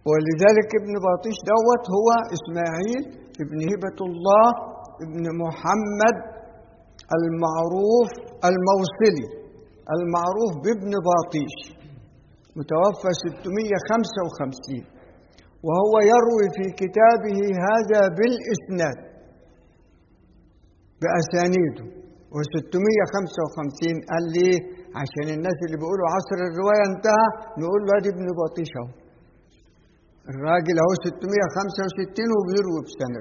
ولذلك ابن باطيش دوت هو إسماعيل ابن هبة الله ابن محمد المعروف الموصلي المعروف بابن باطيش متوفى 655 وهو يروي في كتابه هذا بالإسناد بأسانيده و655 قال لي عشان الناس اللي بيقولوا عصر الرواية انتهى نقول له ادي ابن باطيش اهو الراجل اهو 665 وبيروي بسنده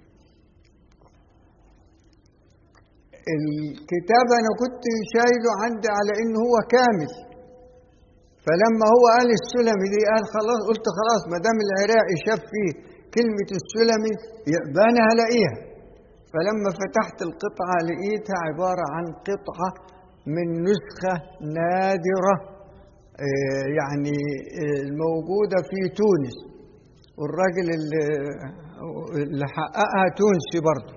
الكتاب انا كنت شايله عندي على انه هو كامل فلما هو قال السلمي دي قال خلاص قلت خلاص ما دام العراقي شاف فيه كلمة السلمي يبقى انا هلاقيها فلما فتحت القطعة لقيتها عبارة عن قطعة من نسخة نادرة يعني الموجودة في تونس والراجل اللي, اللي حققها تونسي برضه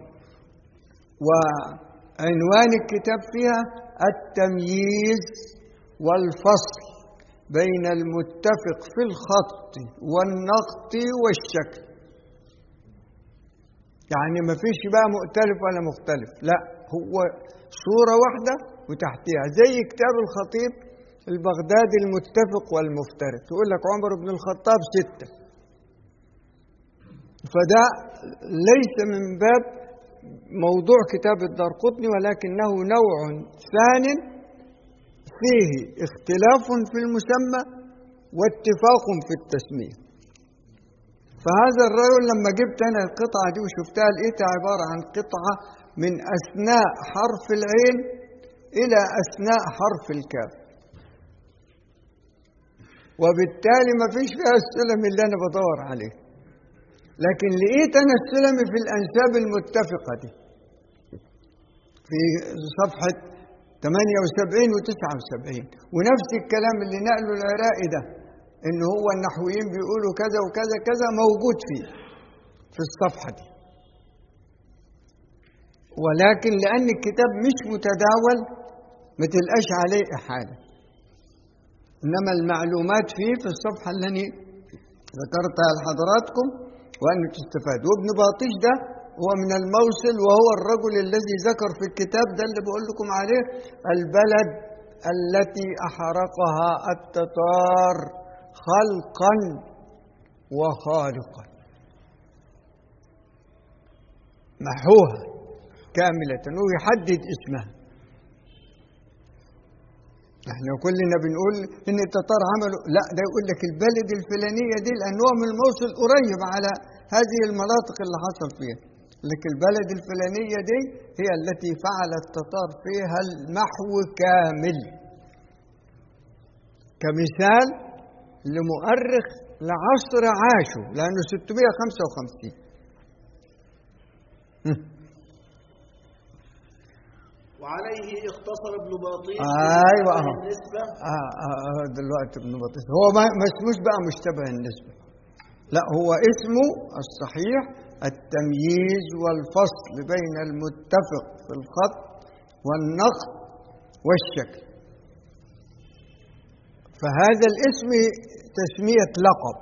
وعنوان الكتاب فيها التمييز والفصل بين المتفق في الخط والنقط والشكل يعني ما فيش بقى مؤتلف ولا مختلف لا هو صورة واحدة وتحتها زي كتاب الخطيب البغدادي المتفق والمفترق يقول لك عمر بن الخطاب ستة فده ليس من باب موضوع كتاب الدار قطني ولكنه نوع ثان فيه اختلاف في المسمى واتفاق في التسمية فهذا الرجل لما جبت أنا القطعة دي وشفتها لقيتها عبارة عن قطعة من أثناء حرف العين إلى أثناء حرف الكاف وبالتالي ما فيش فيها السلم اللي أنا بدور عليه لكن لقيت أنا السلم في الأنساب المتفقة دي في صفحة 78 و 79 ونفس الكلام اللي نقله العراقي ده إن هو النحويين بيقولوا كذا وكذا كذا موجود فيه في الصفحة دي ولكن لأن الكتاب مش متداول ما تلقاش عليه إحالة إنما المعلومات فيه في الصفحة اللي أنا ذكرتها لحضراتكم وأن تستفاد وابن باطيش ده هو من الموصل وهو الرجل الذي ذكر في الكتاب ده اللي بقول لكم عليه البلد التي أحرقها التتار خلقا وخالقا محوها كاملة ويحدد اسمها احنا كلنا بنقول ان التتار عملوا لا ده يقول لك البلد الفلانية دي لان هو من الموصل قريب على هذه المناطق اللي حصل فيها لكن البلد الفلانية دي هي التي فعل التتار فيها المحو كامل كمثال لمؤرخ لعصر عاشوا لأنه 655 وعليه اختصر ابن باطيش ايوه اهو النسبة آه آه دلوقتي ابن بطيس هو ما ما اسموش بقى مشتبه النسبة لا هو اسمه الصحيح التمييز والفصل بين المتفق في الخط والنقط والشكل فهذا الاسم تسمية لقب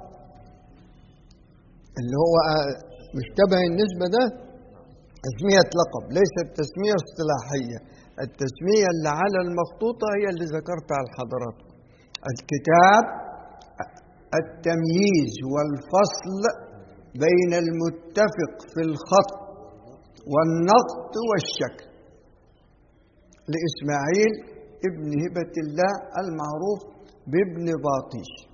اللي هو مشتبه النسبة ده تسمية لقب ليست تسمية اصطلاحية التسمية اللي على المخطوطة هي اللي ذكرتها لحضراتكم الكتاب التمييز والفصل بين المتفق في الخط والنقط والشكل لإسماعيل ابن هبة الله المعروف بابن باطيش